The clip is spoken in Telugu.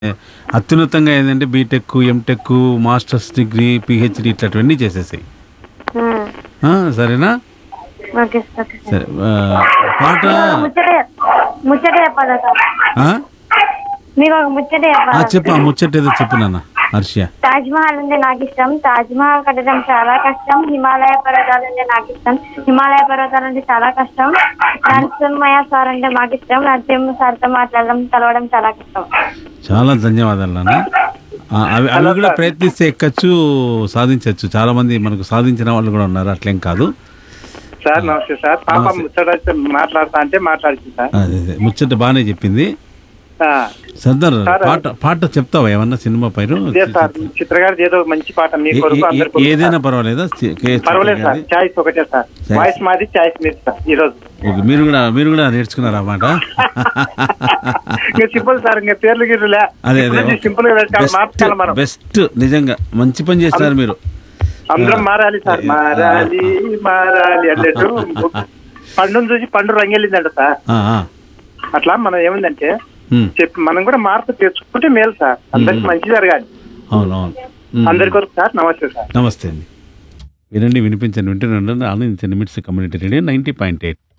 అత్యున్నతంగా ఏంటంటే BTech MTech masters degree PhD ఇట్లాంటివన్నీ చేసేసాయి ఉమ్. ఆ, సరేనా ఓకే సార్ ఓకే సార్ సరే ఆ, పాట ముచ్చట ముచ్చట చెప్పాలా సార్ ఆ? మీకు ఒక ముచ్చట ఆ, చెప్పాలా చెప్పు ఆ ముచ్చట ఏదో చెప్పు నాన్న హర్ష తాజ్ మహల్ అంటే నాకు ఇష్టం తాజ్ మహల్ కట్టడం చాలా కష్టం హిమాలయ పర్వతాలు అంటే నాకు ఇష్టం హిమాలయ పర్వతాలు అంటే చాలా కష్టం నరసింహయ్య సార్ అంటే మాకు ఇష్టం నరసింహ సార్తో మాట్లాడడం కలవడం చాలా కష్టం చాలా ధన్యవాదాలు నాన్న ఆ, అవి అవి కూడా ప్రయత్నిస్తే ఎక్కచ్చు సాధించవచ్చు చాలా మంది మనకు సాధించిన వాళ్ళు కూడా ఉన్నారు అట్లేం కాదు సార్ నమస్తే సార్ పాప ముచ్చట మాట్లాడతా అంటే మాట్లాడుతుంది సార్ అదే అదే ముచ్చట బాగానే చెప్పింది ఆ, సర్దార్ సార్, పాట పాట చెప్తావా ఏమన్నా సినిమా పైన ఇదే సార్ చిత్రగారి ఏదో మంచి పాట మీ ఏ- కొరకు ఏ- అందరి ఏ- కొరకు ఏదైనా పర్వాలేదా చి- కే- పర్వాలేదు సార్ చిత్ర గారిది? చాయిస్ ఒకటే సార్ Choice. వాయిస్ మాది చాయిస్ మీది సార్ ఈ రోజు ఓకే, మీరు కూడా మీరు కూడా నేర్చుకున్నారా మాట ఇంకా సింపుల్ సార్ ఇంకా పేర్లు గిర్రులే అదే అదే సింపుల్ గా పెట్టాలి మార్చాలి మనం బెస్ట్ నిజంగా మంచి పని చేస్తున్నారు మీరు అందరం మారాలి సార్ మారాలి మారాలి అన్నట్టు పండును చూసి పండు రంగెళ్ళిందంట సార్ ఆ, ఆ. అట్లా మనం ఏముందంటే ఉమ్, చెప్పి మనం కూడా మార్పు తెచ్చుకుంటే మేలు సార్ అందరికి మంచి జరగాలి అవును అవును ఉమ్. అందరి కొరకు సార్ నమస్తే సార్ నమస్తే అండి వినండి వినిపించండి వింటున్నాను ఆనందించండి MITS community radio ninety point eight